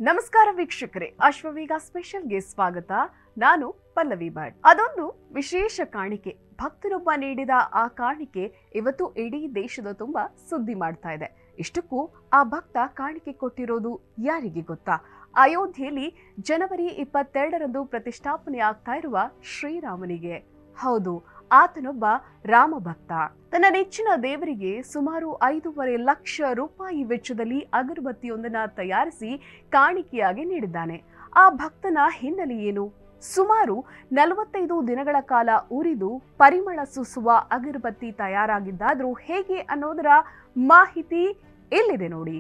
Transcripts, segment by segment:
ನಮಸ್ಕಾರ ವೀಕ್ಷಕರೇ ಅಶ್ವವೇಗ ಸ್ಪೆಷಲ್ಗೆ ಸ್ವಾಗತ ನಾನು ಪಲ್ಲವಿ ಭಟ್ ಅದೊಂದು ವಿಶೇಷ ಕಾಣಿಕೆ ಭಕ್ತರೊಬ್ಬ ನೀಡಿದ ಆ ಕಾಣಿಕೆ ಇವತ್ತು ಇಡೀ ದೇಶದ ತುಂಬ ಸುದ್ದಿ ಮಾಡ್ತಾ ಇದೆ ಇಷ್ಟಕ್ಕೂ ಆ ಭಕ್ತ ಕಾಣಿಕೆ ಕೊಟ್ಟಿರೋದು ಯಾರಿಗೆ ಗೊತ್ತಾ ಅಯೋಧ್ಯೆಯಲ್ಲಿ ಜನವರಿ ಇಪ್ಪತ್ತೆರಡರಂದು ಪ್ರತಿಷ್ಠಾಪನೆ ಆಗ್ತಾ ಇರುವ ಶ್ರೀರಾಮನಿಗೆ ಹೌದು ಆತನೊಬ್ಬ ರಾಮ ಭಕ್ತ ತನ್ನ ನೆಚ್ಚಿನ ದೇವರಿಗೆ ಸುಮಾರು ಐದೂವರೆ ಲಕ್ಷ ರೂಪಾಯಿ ವೆಚ್ಚದಲ್ಲಿ ಅಗರಬತ್ತಿಯೊಂದನ್ನ ತಯಾರಿಸಿ ಕಾಣಿಕೆಯಾಗಿ ನೀಡಿದ್ದಾನೆ ಆ ಭಕ್ತನ ಹಿನ್ನೆಲೆ ಏನು ಸುಮಾರು ನಲವತ್ತೈದು ದಿನಗಳ ಕಾಲ ಉರಿದು ಪರಿಮಳ ಸೂಸುವ ಅಗರಬತ್ತಿ ತಯಾರಾಗಿದ್ದಾದ್ರೂ ಹೇಗೆ ಅನ್ನೋದರ ಮಾಹಿತಿ ಎಲ್ಲಿದೆ ನೋಡಿ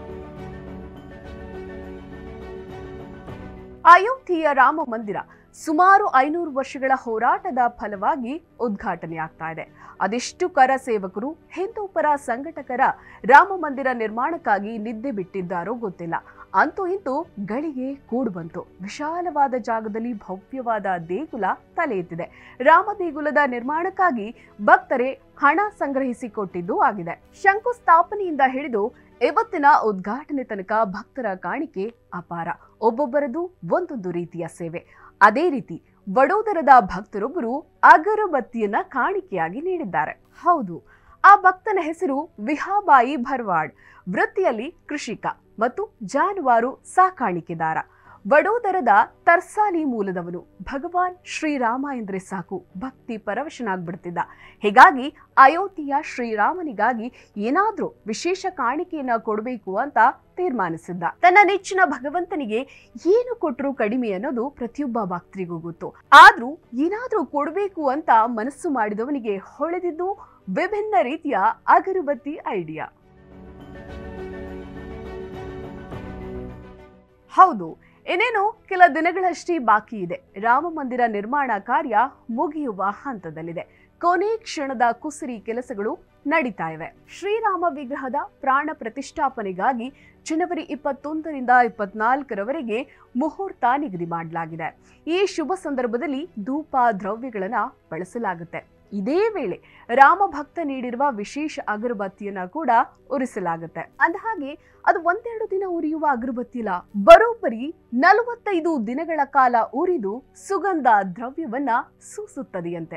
ಅಯೋಧ್ಯೆಯ ರಾಮ ಮಂದಿರ ಸುಮಾರು ಐನೂರು ವರ್ಷಗಳ ಹೋರಾಟದ ಫಲವಾಗಿ ಉದ್ಘಾಟನೆಯಾಗ್ತಾ ಇದೆ ಅದೆಷ್ಟು ಕರ ಸೇವಕರು ಹಿಂದೂ ಪರ ಸಂಘಟಕರ ರಾಮ ಮಂದಿರ ನಿರ್ಮಾಣಕ್ಕಾಗಿ ನಿದ್ದೆ ಬಿಟ್ಟಿದ್ದಾರೋ ಗೊತ್ತಿಲ್ಲ ಅಂತೂ ಇಂತೂ ಗಳಿಗೆ ಕೂಡು ಬಂತು ವಿಶಾಲವಾದ ಜಾಗದಲ್ಲಿ ಭವ್ಯವಾದ ದೇಗುಲ ತಲೆ ಎತ್ತಿದೆ ರಾಮ ದೇಗುಲದ ನಿರ್ಮಾಣಕ್ಕಾಗಿ ಭಕ್ತರೇ ಹಣ ಸಂಗ್ರಹಿಸಿಕೊಟ್ಟಿದ್ದು ಆಗಿದೆ ಶಂಕುಸ್ಥಾಪನೆಯಿಂದ ಹಿಡಿದು ಇವತ್ತಿನ ಉದ್ಘಾಟನೆ ತನಕ ಭಕ್ತರ ಕಾಣಿಕೆ ಅಪಾರ ಒಬ್ಬೊಬ್ಬರದು ಒಂದೊಂದು ರೀತಿಯ ಸೇವೆ ಅದೇ ರೀತಿ ವಡೋದರದ ಭಕ್ತರೊಬ್ಬರು ಅಗರಬತ್ತಿಯನ್ನ ಕಾಣಿಕೆಯಾಗಿ ನೀಡಿದ್ದಾರೆ ಹೌದು ಆ ಭಕ್ತನ ಹೆಸರು ವಿಹಾಬಾಯಿ ಭರ್ವಾಡ್ ವೃತ್ತಿಯಲ್ಲಿ ಕೃಷಿಕ ಮತ್ತು ಜಾನುವಾರು ಸಾಕಾಣಿಕೆದಾರ ವಡೋದರದ ತರ್ಸಾಲಿ ಮೂಲದವನು ಭಗವಾನ್ ಶ್ರೀರಾಮ ಎಂದ್ರೆ ಸಾಕು ಭಕ್ತಿ ಪರವಶನಾಗ್ಬಿಡ್ತಿದ್ದ ಹೀಗಾಗಿ ಅಯೋಧ್ಯೆಯ ಶ್ರೀರಾಮನಿಗಾಗಿ ಏನಾದ್ರೂ ವಿಶೇಷ ಕಾಣಿಕೆಯನ್ನ ಕೊಡಬೇಕು ಅಂತ ತೀರ್ಮಾನಿಸಿದ್ದ ತನ್ನ ನೆಚ್ಚಿನ ಭಗವಂತನಿಗೆ ಏನು ಕೊಟ್ಟರು ಕಡಿಮೆ ಅನ್ನೋದು ಪ್ರತಿಯೊಬ್ಬ ಭಕ್ತರಿಗೂ ಗೊತ್ತು ಆದ್ರೂ ಏನಾದ್ರೂ ಕೊಡಬೇಕು ಅಂತ ಮನಸ್ಸು ಮಾಡಿದವನಿಗೆ ಹೊಳೆದಿದ್ದು ವಿಭಿನ್ನ ರೀತಿಯ ಅಗರಬತ್ತಿ ಐಡಿಯಾ ಹೌದು ಇನ್ನೇನು ಕೆಲ ದಿನಗಳಷ್ಟೇ ಬಾಕಿ ಇದೆ ರಾಮ ಮಂದಿರ ನಿರ್ಮಾಣ ಕಾರ್ಯ ಮುಗಿಯುವ ಹಂತದಲ್ಲಿದೆ ಕೊನೆ ಕ್ಷಣದ ಕುಸರಿ ಕೆಲಸಗಳು ನಡೀತಾ ಇವೆ ಶ್ರೀರಾಮ ವಿಗ್ರಹದ ಪ್ರಾಣ ಪ್ರತಿಷ್ಠಾಪನೆಗಾಗಿ ಜನವರಿ ಇಪ್ಪತ್ತೊಂದರಿಂದ ಇಪ್ಪತ್ನಾಲ್ಕರವರೆಗೆ ಮುಹೂರ್ತ ನಿಗದಿ ಮಾಡಲಾಗಿದೆ ಈ ಶುಭ ಸಂದರ್ಭದಲ್ಲಿ ಧೂಪ ದ್ರವ್ಯಗಳನ್ನ ಬಳಸಲಾಗುತ್ತೆ ಇದೇ ವೇಳೆ ರಾಮ ಭಕ್ತ ನೀಡಿರುವ ವಿಶೇಷ ಅಗರಬತ್ತಿಯನ್ನ ಕೂಡ ಉರಿಸಲಾಗುತ್ತೆ ಅಂದಹಾಗೆ ಅದು ಒಂದೆರಡು ದಿನ ಉರಿಯುವ ಅಗರಬತ್ತಿ ಇಲ್ಲ ಬರೋಬ್ಬರಿ ನಲವತ್ತೈದು ದಿನಗಳ ಕಾಲ ಉರಿದು ಸುಗಂಧ ದ್ರವ್ಯವನ್ನ ಸೂಸುತ್ತದೆಯಂತೆ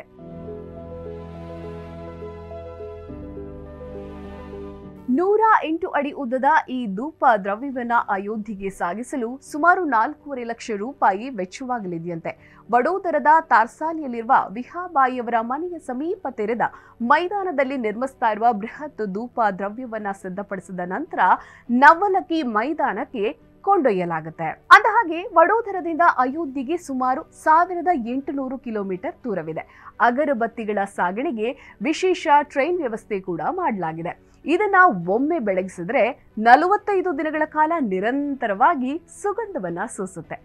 ನೂರ ಎಂಟು ಅಡಿ ಉದ್ದದ ಈ ಧೂಪ ದ್ರವ್ಯವನ್ನ ಅಯೋಧ್ಯೆಗೆ ಸಾಗಿಸಲು ಸುಮಾರು ನಾಲ್ಕೂವರೆ ಲಕ್ಷ ರೂಪಾಯಿ ವೆಚ್ಚವಾಗಲಿದೆಯಂತೆ ವಡೋದರದ ತಾರ್ಸಾಲಿಯಲ್ಲಿರುವ ವಿಹಾಬಾಯಿಯವರ ಮನೆಯ ಸಮೀಪ ತೆರೆದ ಮೈದಾನದಲ್ಲಿ ನಿರ್ಮಿಸ್ತಾ ಇರುವ ಬೃಹತ್ ಧೂಪ ದ್ರವ್ಯವನ್ನ ಸಿದ್ಧಪಡಿಸಿದ ನಂತರ ನವಲಕಿ ಮೈದಾನಕ್ಕೆ ಕೊಂಡೊಯ್ಯಲಾಗುತ್ತೆ ಅಂದಹಾಗೆ ವಡೋದರದಿಂದ ಅಯೋಧ್ಯೆಗೆ ಸುಮಾರು ಸಾವಿರದ ಎಂಟುನೂರು ಕಿಲೋಮೀಟರ್ ದೂರವಿದೆ ಅಗರಬತ್ತಿಗಳ ಸಾಗಣೆಗೆ ವಿಶೇಷ ಟ್ರೈನ್ ವ್ಯವಸ್ಥೆ ಕೂಡ ಮಾಡಲಾಗಿದೆ ಇದನ್ನ ಒಮ್ಮೆ ಬೆಳಗಿಸಿದ್ರೆ ನಲವತ್ತೈದು ದಿನಗಳ ಕಾಲ ನಿರಂತರವಾಗಿ ಸುಗಂಧವನ್ನ ಸೂಸುತ್ತೆ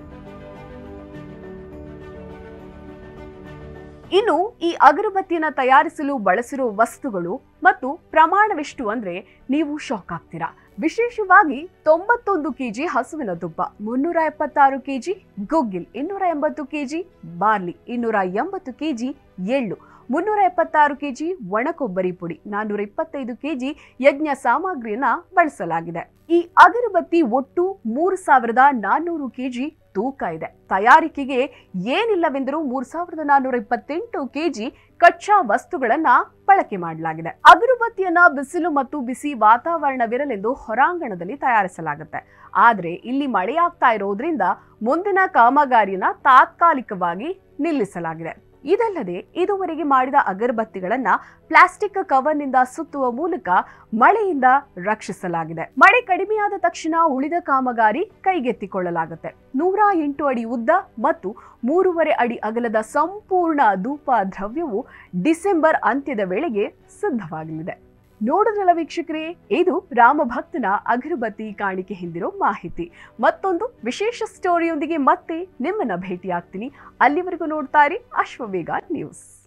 ಇನ್ನು ಈ ಅಗರಬತ್ತಿಯನ್ನ ತಯಾರಿಸಲು ಬಳಸಿರೋ ವಸ್ತುಗಳು ಮತ್ತು ಪ್ರಮಾಣವೆಷ್ಟು ಅಂದ್ರೆ ನೀವು ಶಾಕ್ ಆಗ್ತೀರಾ ವಿಶೇಷವಾಗಿ ತೊಂಬತ್ತೊಂದು ಕೆಜಿ ಹಸುವಿನ ತುಪ್ಪ ಮುನ್ನೂರ ಎಪ್ಪತ್ತಾರು ಕೆಜಿ ಗುಗ್ಗಿಲ್ ಇನ್ನೂರ ಎಂಬತ್ತು ಕೆಜಿ ಬಾರ್ಲಿ ಇನ್ನೂರ ಎಂಬತ್ತು ಕೆಜಿ ಎಳ್ಳು ಮುನ್ನೂರ ಎಪ್ಪತ್ತಾರು ಕೆಜಿ ಒಣ ಕೊಬ್ಬರಿ ಪುಡಿ ನಾನ್ನೂರ ಇಪ್ಪತ್ತೈದು ಕೆಜಿ ಯಜ್ಞ ಸಾಮಗ್ರಿಯನ್ನ ಬಳಸಲಾಗಿದೆ ಈ ಅಗರಬತ್ತಿ ಒಟ್ಟು ಮೂರು ಸಾವಿರದ ನಾನ್ನೂರು ಕೆಜಿ ತೂಕ ಇದೆ ತಯಾರಿಕೆಗೆ ಏನಿಲ್ಲವೆಂದರೂ ಮೂರ್ ಸಾವಿರದ ನಾನ್ನೂರ ಇಪ್ಪತ್ತೆಂಟು ಕೆಜಿ ಕಚ್ಚಾ ವಸ್ತುಗಳನ್ನ ಬಳಕೆ ಮಾಡಲಾಗಿದೆ ಅಗರಬತ್ತಿಯನ್ನ ಬಿಸಿಲು ಮತ್ತು ಬಿಸಿ ವಾತಾವರಣವಿರಲೆಂದು ಹೊರಾಂಗಣದಲ್ಲಿ ತಯಾರಿಸಲಾಗುತ್ತೆ ಆದ್ರೆ ಇಲ್ಲಿ ಮಳೆಯಾಗ್ತಾ ಇರೋದ್ರಿಂದ ಮುಂದಿನ ಕಾಮಗಾರಿಯನ್ನ ತಾತ್ಕಾಲಿಕವಾಗಿ ನಿಲ್ಲಿಸಲಾಗಿದೆ ಇದಲ್ಲದೆ ಇದುವರೆಗೆ ಮಾಡಿದ ಅಗರಬತ್ತಿಗಳನ್ನ ಪ್ಲಾಸ್ಟಿಕ್ ಕವರ್ನಿಂದ ಸುತ್ತುವ ಮೂಲಕ ಮಳೆಯಿಂದ ರಕ್ಷಿಸಲಾಗಿದೆ ಮಳೆ ಕಡಿಮೆಯಾದ ತಕ್ಷಣ ಉಳಿದ ಕಾಮಗಾರಿ ಕೈಗೆತ್ತಿಕೊಳ್ಳಲಾಗುತ್ತೆ ನೂರ ಎಂಟು ಅಡಿ ಉದ್ದ ಮತ್ತು ಮೂರುವರೆ ಅಡಿ ಅಗಲದ ಸಂಪೂರ್ಣ ಧೂಪ ದ್ರವ್ಯವು ಡಿಸೆಂಬರ್ ಅಂತ್ಯದ ವೇಳೆಗೆ ಸಿದ್ಧವಾಗಲಿದೆ ನೋಡಿದ್ರಲ್ಲ ವೀಕ್ಷಕರೇ ಇದು ರಾಮಭಕ್ತನ ಅಗರಬತ್ತಿ ಕಾಣಿಕೆ ಹಿಂದಿರೋ ಮಾಹಿತಿ ಮತ್ತೊಂದು ವಿಶೇಷ ಸ್ಟೋರಿಯೊಂದಿಗೆ ಮತ್ತೆ ನಿಮ್ಮನ್ನ ಭೇಟಿಯಾಗ್ತೀನಿ ಅಲ್ಲಿವರೆಗೂ ನೋಡ್ತಾ ಇರಿ ಅಶ್ವವೇಗ ನ್ಯೂಸ್